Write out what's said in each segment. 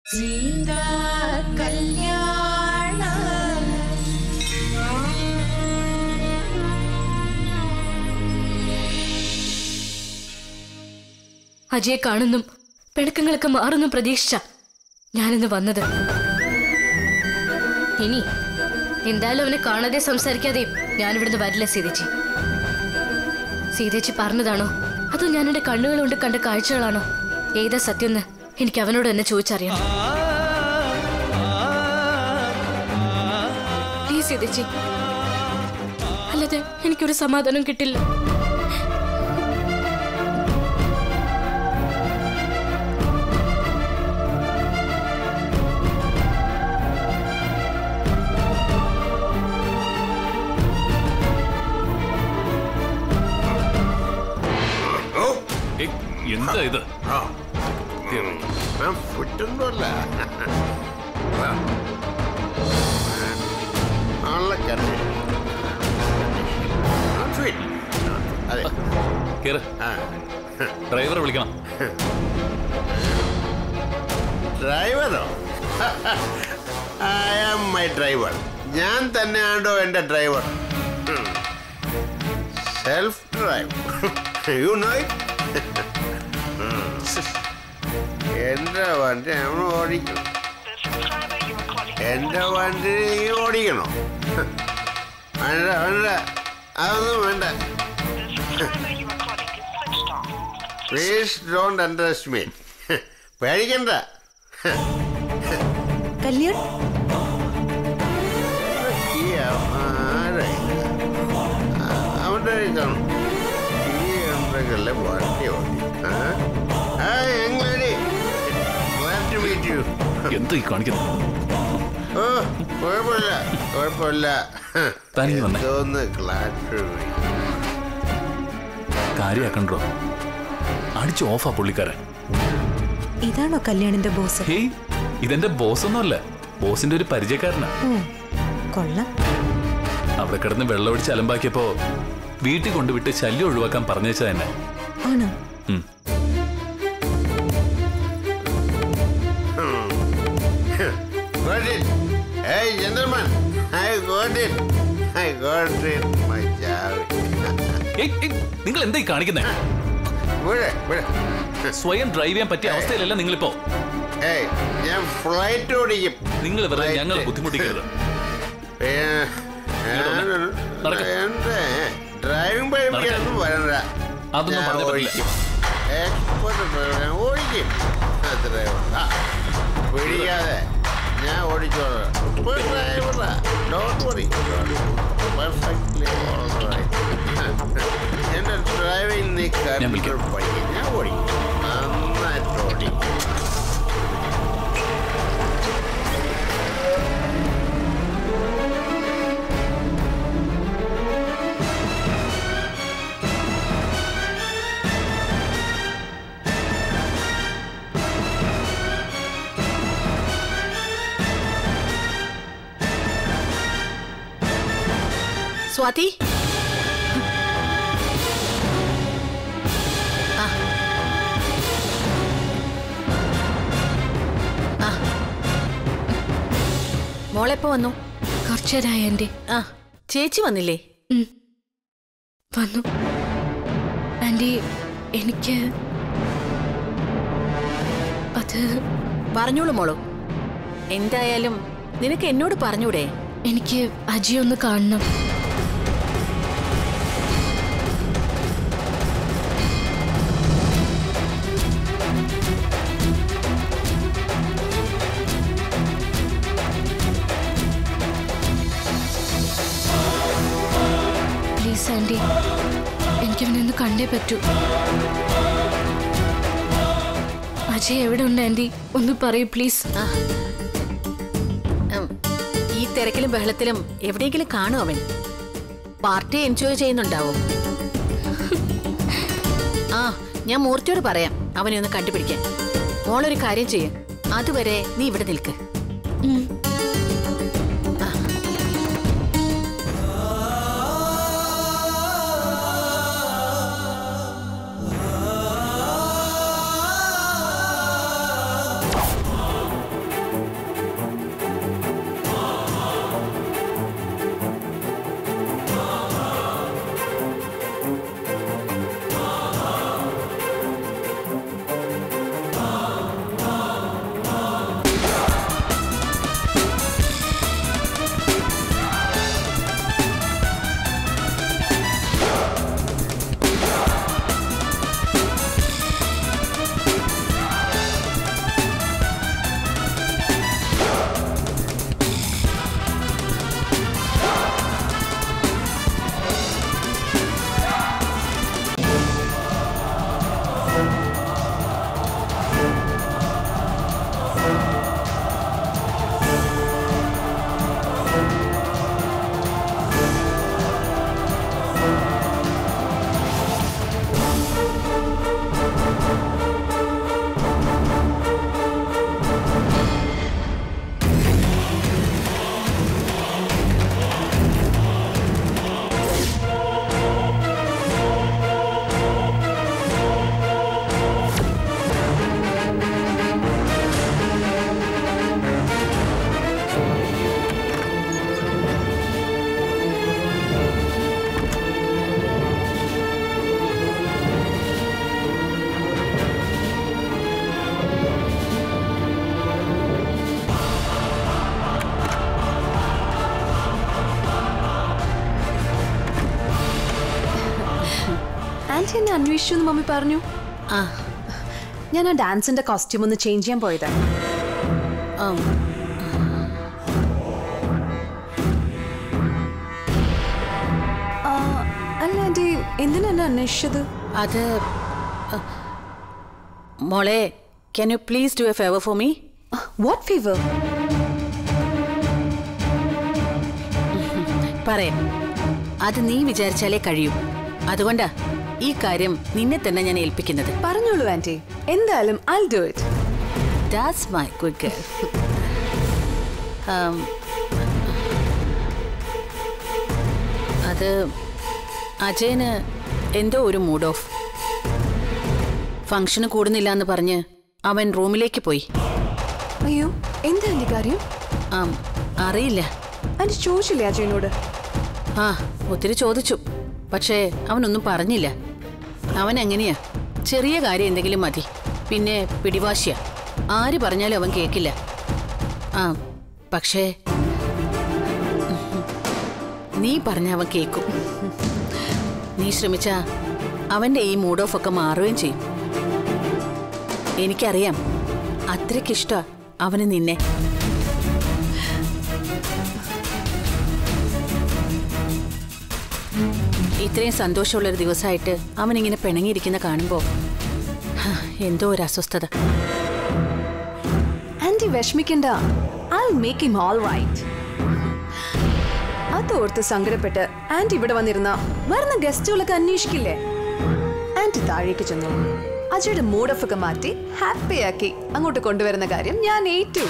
സീതാ കല്യാണ അജയെ കാണുന്നും പിണക്കങ്ങളൊക്കെ മാറുന്നും പ്രതീക്ഷിച്ച ഞാനിന്ന് വന്നത് ഇനി എന്തായാലും അവനെ കാണാതെ സംസാരിക്കാതെയും ഞാനിവിടുന്ന് വരില്ല സീതേച്ചി സീതേച്ചി പറഞ്ഞതാണോ അതോ ഞാൻ എന്റെ കണ്ണുകൾ കൊണ്ട് കണ്ട കാഴ്ചകളാണോ ഏതാ സത്യമെന്ന് എനിക്ക് അവനോട് തന്നെ ചോദിച്ചറിയണം പ്ലീസ് സീതേച്ചി അല്ലാതെ എനിക്കൊരു സമാധാനം കിട്ടില്ല ഏയ്, എന്താ ഇത് ആ. ഞാൻ ഫുറ്റൊന്നുമല്ല നല്ല കറി അതെ കേറ് ആ ഡ്രൈവറെ വിളിക്കണം ഡ്രൈവറോ ഐ ആം മൈ ഡ്രൈവർ ഞാൻ തന്നെയാണോ എൻ്റെ driver self drive you know എൻ്റെ വണ്ടി നമ്മൾ ഓടിക്കണം എൻ്റെ വണ്ടി നീ ഓടിക്കണോ വേണ്ട വേണ്ട അതൊന്നും വേണ്ട പ്ലീസ് ഡോണ്ട് അണ്ടർസ്റ്റിമേറ്റ് പേടിക്കണ്ട കല്യാൺ ഈ ആരായി? ആ- അവന്റെ കയ്യിൽ കാണും ഈ ഉണ്ടെങ്കിലേ വണ്ടി ഓടി ആ? ആ, young lady. Glad to meet you. എന്താ ഈ കാണിക്കുന്നത് ഓ കുഴപ്പമില്ല കുഴപ്പമില്ല തനിങ്ങ് വന്നേ. എന്തോന്ന് glad to meet you. കാര്യാക്കണ്ടോ അടിച്ച് ഓഫാ പുള്ളിക്കാരൻ ഇതാണോ കല്യാണിന്റെ ബോസ് ഹേയ് ഇതെന്റെ ബോസ് ഒന്നുമല്ല ബോസിന്റെ ഒരു പരിചയക്കാരനാ കൊള്ളാം അവിടെ കിടന്ന് വെള്ളമടിച്ച് അലമ്പാക്കിയപ്പോ വീട്ടിൽ കൊണ്ടുവിട്ട് ശല്യം ഒഴിവാക്കാൻ പറഞ്ഞേച്ച തന്നെ ആണോ ഉം. Got it. Hey, gentlemen. I got it. I got it, my child. ഏയ്, ഏയ്, നിങ്ങൾ എന്താ ഈ കാണിക്കുന്നേ ഇവിടെ ഇവിടെ സ്വയം ഡ്രൈവ് ചെയ്യാൻ പറ്റിയ അവസ്ഥയിലല്ല നിങ്ങളിപ്പോ ഏയ് ഞാൻ ഫ്ലൈറ്റ് ഓടിക്കും നിങ്ങൾ വെറുതെ Flight. ഞങ്ങളെ ബുദ്ധിമുട്ടിക്കരുത് ഏ- ഞാൻ- നടക്ക്. എന്റെ ഡ്രൈവിംഗ് പഠിപ്പിക്കാനൊന്നും വരണ്ട അതൊന്നും ഞാൻ പറഞ്ഞാ പറ്റില്ല. ഓടിക്കും. Expert driver. ഞാൻ ഓടിക്കും അത്രേ ഉള്ളൂ. ആ, പിടിക്കാതെ ഞാൻ ഓടിച്ചോളാം ഡ്രൈവറാ ഡോണ്ട് വറി പെർഫെക്റ്റ്ലി എന്റെ ഡ്രൈവിംഗ് നീ ഞാൻ വിളിക്കാം. കണ്ടു പഠിക്കും ഞാൻ ഓടിക്കും നന്നായിട്ട് ഓടിക്കും സ്വാതി ആ. ആ. മോളെപ്പോ വന്നു കുറച്ചേരായ എന്റെ ആ ചേച്ചി വന്നില്ലേ ഉം. വന്നു ആന്റി എനിക്ക് അത് പറഞ്ഞോളൂ മോളൂ എന്തായാലും നിനക്ക് എന്നോട് പറഞ്ഞൂടെ എനിക്ക് അജിയെ ഒന്ന് കാണണം പ്ലീസ് ആന്റി എനിക്കവനെ ഒന്ന് കണ്ടേ പറ്റൂ അജയ് എവിടെ ഉണ്ട് ആന്റി ഒന്ന് പറയൂ പ്ലീസ് ആ. ഉം. ഈ തിരക്കിലും ബഹളത്തിലും എവിടെയെങ്കിലും കാണും അവൻ പാർട്ടി എൻജോയ് ചെയ്യുന്നുണ്ടാവും ആ ഞാൻ മൂർത്തിയോട് പറയാം അവനെ ഒന്ന് കണ്ടുപിടിക്കാൻ മോളൊരു കാര്യം ചെയ്യ അതുവരെ നീ ഇവിടെ നിൽക്ക് ഉം. ആ. ആന്റി എന്നെ അന്വേഷിച്ചു എന്ന് മമ്മി പറഞ്ഞു ആ ഞാൻ ആ ഡാൻസിന്റെ കോസ്റ്റ്യൂം ഒന്ന് ചേഞ്ച് ചെയ്യാൻ പോയതാ ഉം, ആ, അല്ല ആന്റി എന്തിനാ എന്നെ അന്വേഷിച്ചത് അത് അ, മോളെ can you please do a favour for me what fever പറയാം അത് നീ വിചാരിച്ചാലേ കഴിയൂ അതുകൊണ്ടാ ഈ കാര്യം നിന്നെ തന്നെ ഞാൻ ഏൽപ്പിക്കുന്നത് പറഞ്ഞോളൂ ആന്റി എന്തായാലും I do it that's my good girl അത് അജയന് എന്തോ ഒരു മൂഡ് ഓഫ് ഫംഗ്ഷന് കൂടുന്നില്ല എന്ന് പറഞ്ഞ് അവൻ റൂമിലേക്ക് പോയി അയ്യോ എന്താ ആന്റി കാര്യം ആം, അറിയില്ല ആന്റി ചോദിച്ചില്ലേ അജയനോട് ആ ഒത്തിരി ചോദിച്ചു പക്ഷേ അവനൊന്നും പറഞ്ഞില്ല അവൻ എങ്ങനെയാ ചെറിയ കാര്യം എന്തെങ്കിലും മതി പിന്നെ പിടിവാശിയാ ആര് പറഞ്ഞാലും അവൻ കേക്കില്ല ആ പക്ഷേ നീ പറഞ്ഞ അവൻ കേക്കും നീ ശ്രമിച്ച അവന്റെ ഈ മൂഡ് ഓഫ് ഒക്കെ മാറുകയും ചെയ്യും എനിക്കറിയാം അത്രയ്ക്കിഷ്ട അവന് നിന്നെ ഇത്രയും സന്തോഷമുള്ളൊരു ദിവസമായിട്ട് അവനിങ്ങനെ പിണങ്ങിയിരിക്കുന്ന കാണുമ്പോൾ എന്തോ ഒരു അസ്വസ്ഥത ആന്റി വിഷമിക്കണ്ട I make him all right അതോർത്ത് സങ്കടപ്പെട്ട് ആന്റി ഇവിടെ വന്നിരുന്ന വരുന്ന ഗസ്റ്റുകളൊക്കെ അന്വേഷിക്കില്ലേ ആന്റി താഴേക്ക് ചെന്നു അജയുടെ മൂഡ് ഓഫ് ഒക്കെ മാറ്റി ഹാപ്പിയാക്കി അങ്ങോട്ട് കൊണ്ടുവരുന്ന കാര്യം ഞാൻ ഏറ്റു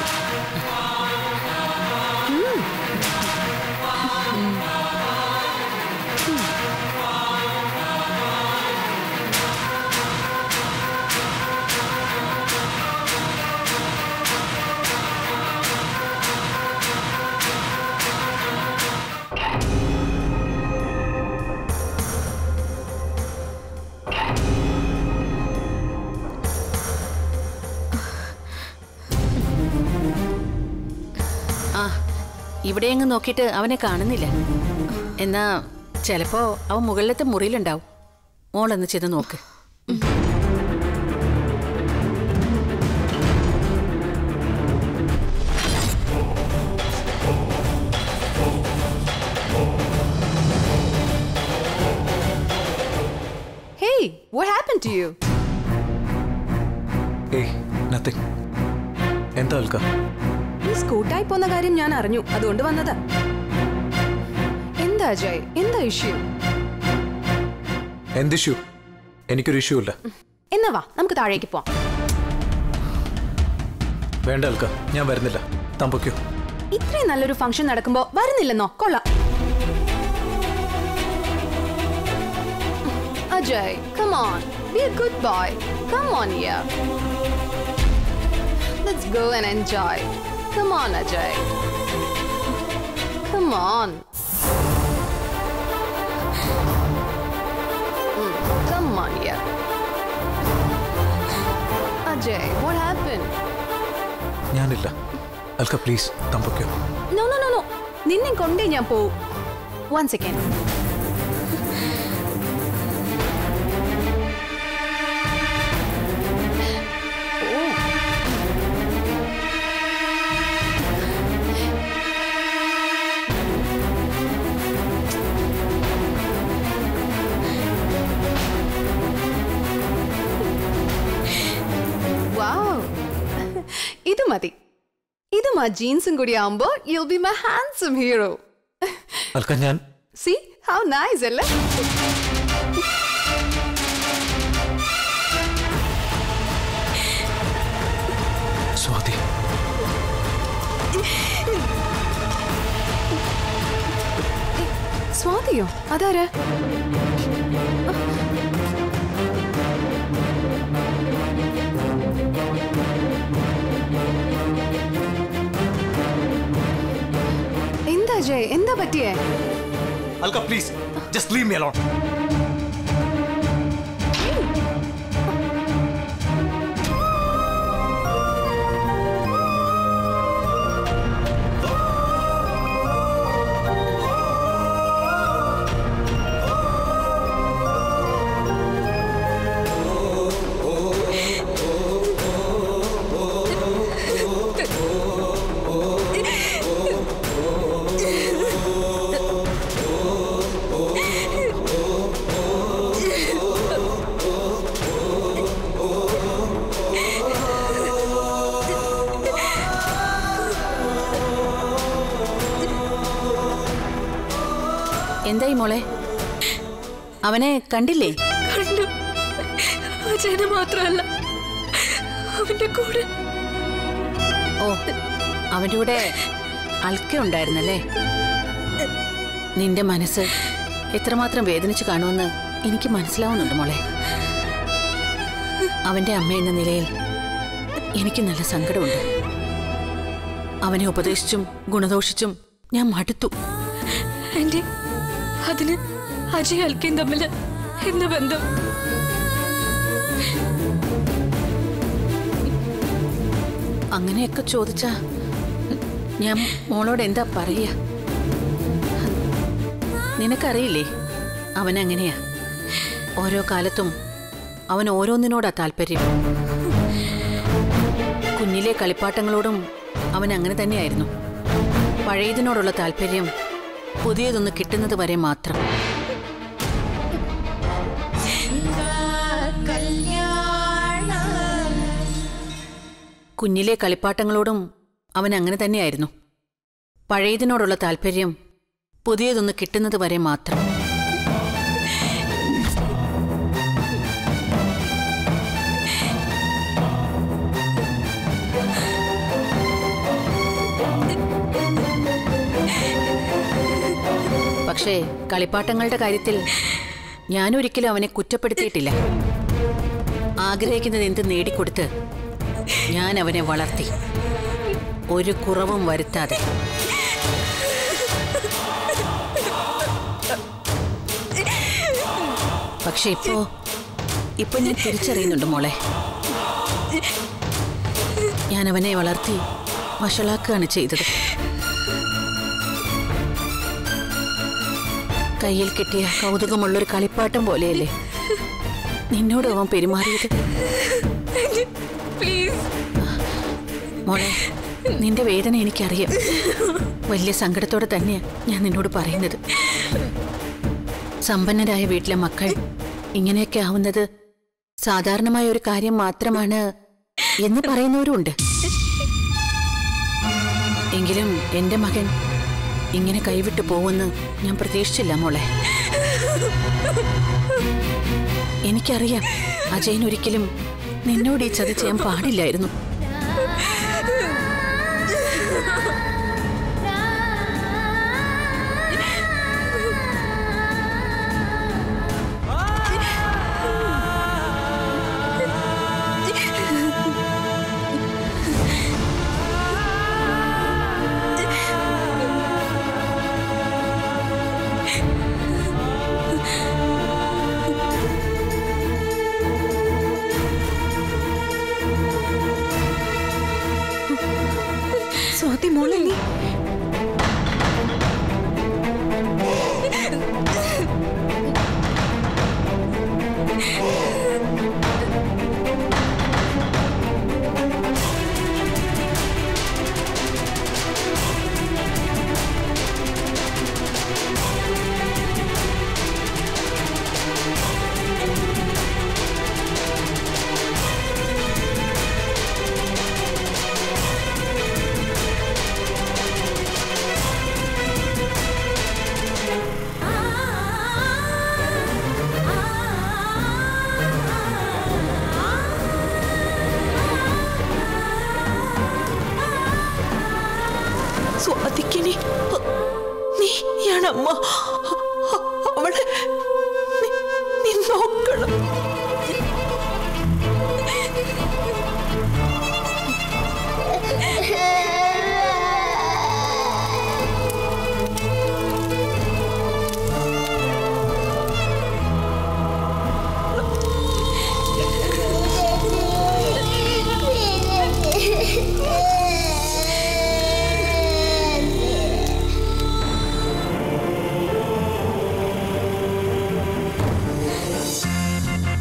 ആ ഇവിടെയെങ്ങ് നോക്കിയിട്ട് അവനെ കാണുന്നില്ല എന്നാ ചിലപ്പോ അവൻ മുകളിലത്തെ മുറിയിലുണ്ടാവും മോളൊന്ന് ചെന്ന് നോക്ക് hey what happened to you ഏയ് നത്തിങ് എന്താ അൽക്ക നീ സ്കൂട്ടായി പോന്ന കാര്യം ഞാൻ അറിഞ്ഞു അതുകൊണ്ട് വന്നതാ എന്താ അജയ് എന്താ ഇഷ്യൂ എന്ത് ഇഷ്യൂ എനിക്കൊരു ഇഷ്യൂ ഇല്ല എന്നാ വാ നമുക്ക് താഴേക്ക് പോവാം വേണ്ട അൽക്ക ഞാൻ വരുന്നില്ല തമ്പയ്ക്കോ ഇത്രയും നല്ലൊരു ഫംഗ്ഷൻ നടക്കുമ്പോ വരുന്നില്ലെന്നോ കൊള്ളാം Ajay come on be a good boy come on here let's go and enjoy come on Ajay come on Mm, come on here Ajay what happened ഞാനില്ല അൽക്ക പ്ലീസ് തമ്പയ്ക്കോ നോ നോ നോ നോ നിന്നെ കൊണ്ടേ ഞാൻ പോവും വൺ സെക്കൻഡ് ഇത് മതി ഇതും ആ ജീൻസും കൂടി ആവുമ്പോ you'll be my handsome hero Alka ഞാൻ സി ഹൗ നൈസ് അല്ലേ സ്വാതി സ്വാതിയോ അതാരാ എന്താ ജയ് എന്താ പറ്റിയേ Alka please just leave me alone എന്തായി മോളെ അവനെ കണ്ടില്ലേ കണ്ടു അജയനെ മാത്രമല്ല അവന്റെ കൂടെ ഓ അവന്റെ കൂടെ അൽക്ക ഉണ്ടായിരുന്നല്ലേ നിന്റെ മനസ്സ് എത്രമാത്രം വേദനിച്ചു കാണുമെന്ന് എനിക്ക് മനസ്സിലാവുന്നുണ്ട് മോളെ അവന്റെ അമ്മ എന്ന നിലയിൽ എനിക്ക് നല്ല സങ്കടമുണ്ട് അവനെ ഉപദേശിച്ചും ഗുണദോഷിച്ചും ഞാൻ മടുത്തു ആന്റി അതിന് അജയ് അൽക്കയും തമ്മിൽ എന്ത് ബന്ധം അങ്ങനെയൊക്കെ ചോദിച്ചാ ഞാൻ മോളോട് എന്താ പറയാ നിനക്കറിയില്ലേ അവൻ അങ്ങനെയാ ഓരോ കാലത്തും അവൻ ഓരോന്നിനോടാ താല്പര്യം കുഞ്ഞിലെ കളിപ്പാട്ടങ്ങളോടും അവൻ അങ്ങനെ തന്നെയായിരുന്നു പഴയതിനോടുള്ള താല്പര്യം പുതിയതൊന്ന് കിട്ടുന്നത് വരെ മാത്രം കുഞ്ഞിലെ കളിപ്പാട്ടങ്ങളോടും അവൻ അങ്ങനെ തന്നെയായിരുന്നു പഴയതിനോടുള്ള താല്പര്യം പുതിയതൊന്ന് കിട്ടുന്നത് വരെ മാത്രം പക്ഷേ കളിപ്പാട്ടങ്ങളുടെ കാര്യത്തിൽ ഞാൻ ഒരിക്കലും അവനെ കുറ്റപ്പെടുത്തിയിട്ടില്ല ആഗ്രഹിക്കുന്നത് എന്ത് നേടിക്കൊടുത്ത് ഞാൻ അവനെ വളർത്തി ഒരു കുറവും വരുത്താതെ പക്ഷെ ഇപ്പോ ഇപ്പൊ ഞാൻ തിരിച്ചറിയുന്നുണ്ട് മോളെ ഞാൻ അവനെ വളർത്തി വഷളാക്കുകയാണ് ചെയ്തത് കയ്യിൽ കിട്ടിയ കൗതുകമുള്ളൊരു കളിപ്പാട്ടം പോലെയല്ലേ നിന്നോട് അവൻ പെരുമാറിയത് പ്ലീസ് മോളെ നിന്റെ വേദന എനിക്കറിയാം വലിയ സങ്കടത്തോടെ തന്നെയാ ഞാൻ നിന്നോട് പറയുന്നത് സമ്പന്നരായ വീട്ടിലെ മക്കൾ ഇങ്ങനെയൊക്കെ ആവുന്നത് സാധാരണമായ ഒരു കാര്യം മാത്രമാണ് എന്ന് പറയുന്നവരുമുണ്ട് എങ്കിലും എന്റെ മകൻ ഇങ്ങനെ കൈവിട്ടു പോവെന്ന് ഞാൻ പ്രതീക്ഷിച്ചില്ല മോളെ എനിക്കറിയാം അജയൻ ഒരിക്കലും നിന്നോട് ഈ ചതി ചെയ്യാൻ പാടില്ലായിരുന്നു സ്വാതി മോളെ നീ സ്വാതിക്കിനി നീയാണ് അമ്മ അവളെ നീ- നീ നോക്കണം ആ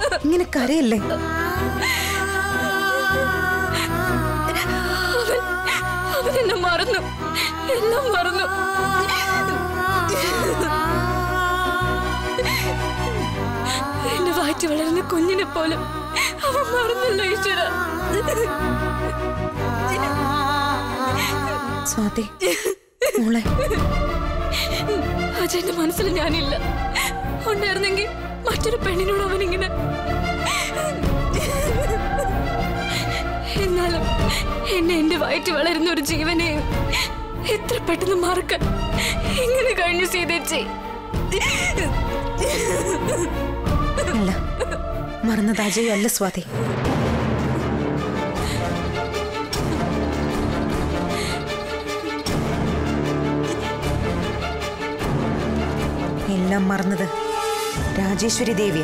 ഇങ്ങനെ കരയല്ലേ അവൻ അവൻ എന്നെ മറന്നു എല്ലാം മറന്നു എന്റെ വാറ്റി വളരുന്ന കുഞ്ഞിനെ പോലും അവൻ മറന്നല്ലോ ഈശ്വര സ്വാതി മോളെ അജയന്റെ മനസ്സിൽ ഞാനില്ല ഉണ്ടായിരുന്നെങ്കിൽ മറ്റൊരു പെണ്ണിനോട് അവനിങ്ങനെ എന്നാലും എന്നെ എന്റെ വയറ്റ് വളരുന്ന ഒരു ജീവനെയും എത്ര പെട്ടെന്ന് മറക്കാൻ എങ്ങനെ കഴിഞ്ഞു സീതേച്ചി അല്ല മറന്നത് അജയ് അല്ല സ്വാതി എല്ലാം മറന്നത് രാജേശ്വരി ദേവിയ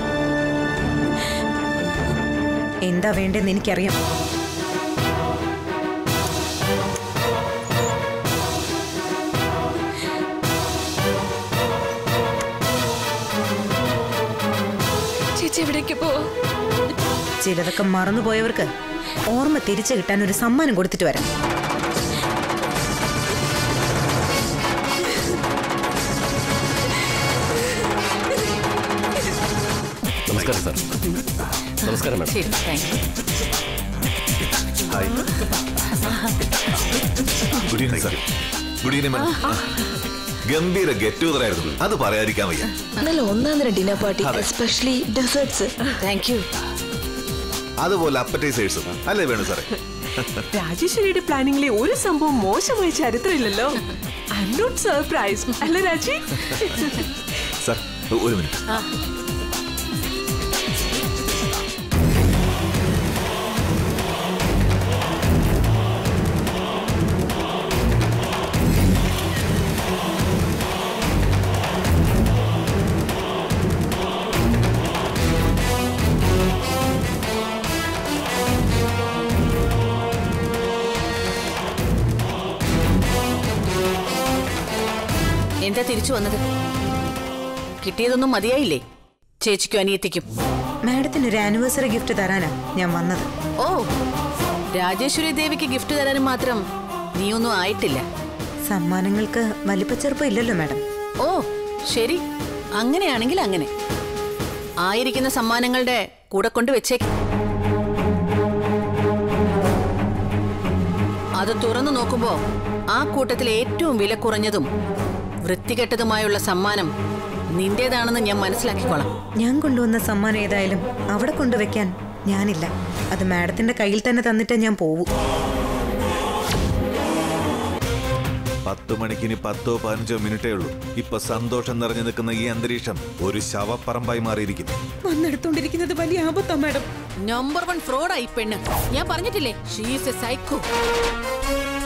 എന്താ വേണ്ടെന്ന് എനിക്കറിയാം ചേച്ചി എവിടേക്ക് പോവാ ചിലതൊക്കെ മറന്നുപോയവർക്ക് ഓർമ്മ തിരിച്ചു കിട്ടാൻ ഒരു സമ്മാനം കൊടുത്തിട്ട് വരാം നമസ്കാരം സാർ നമസ്കാരം മാഡം ശരി thank you good evening sir good evening madam ഗംഭീര ഗെറ്റ് ടുഗദർ ആയിരുന്നു അത് പറയാതിരിക്കാൻ വയ്യ നല്ല ഒന്നാം തരം dinner party especially desserts thank you അതുപോലെ അപ്പറ്റൈസേഴ്സും അല്ലേ വേണു സാറേ രാജേശ്വരിയുടെ പ്ലാനിങ്ങിലെ ഒരു സംഭവം മോശമായ ചരിത്രമില്ലല്ലോ ഐ എം നോട്ട് സർപ്രൈസ് അല്ല രാജി സാർ ഒരു മിനിറ്റ് എന്താ തിരിച്ചു വന്നത് കിട്ടിയതൊന്നും മതിയായില്ലേ ചേച്ചിക്കും അനിയത്തിക്കും മാഡത്തിന് ഒരു ആനിവേഴ്സറി ഗിഫ്റ്റ് തരാനാ ഞാൻ വന്നത് ഓ രാജേശ്വരി ദേവിക്ക് ഗിഫ്റ്റ് തരാനും മാത്രം നീയൊന്നും ആയിട്ടില്ല സമ്മാനങ്ങൾക്ക് വലിപ്പച്ചെറുപ്പം ഇല്ലല്ലോ മാഡം ഓ ശരി അങ്ങനെയാണെങ്കിൽ അങ്ങനെ ആയിരിക്കുന്ന സമ്മാനങ്ങളുടെ കൂടെ കൊണ്ട് വെച്ചേക്ക് അത് തുറന്നു നോക്കുമ്പോ ആ കൂട്ടത്തിൽ ഏറ്റവും വില കുറഞ്ഞതും വൃത്തികെട്ടതുമായുള്ള സമ്മാനം നിന്റേതാണെന്ന് ഞാൻ മനസ്സിലാക്കിക്കോളാം ഞാൻ കൊണ്ടുവന്ന സമ്മാനം ഏതായാലും അവിടെ കൊണ്ടുവയ്ക്കാൻ ഞാനില്ല അത് മാഡത്തിന്റെ കയ്യിൽ തന്നെ തന്നിട്ടേ ഞാൻ പോവൂ പത്ത് മണിക്കിനി പത്തോ പതിനഞ്ചോ മിനിറ്റേ ഉള്ളൂ ഇപ്പൊ സന്തോഷം നിറഞ്ഞു നിൽക്കുന്ന ഈ അന്തരീക്ഷം ഒരു ശവപ്പറമ്പായി മാറിയിരിക്കുന്നു വന്നെടുത്തോണ്ടിരിക്കുന്നത് വലിയ ആപത്താ മാഡം നമ്പർ വൺ ഫ്രോഡായി പെണ്ണ് ഞാൻ പറഞ്ഞിട്ടില്ലേ ഷീസ് എ സൈക്കോ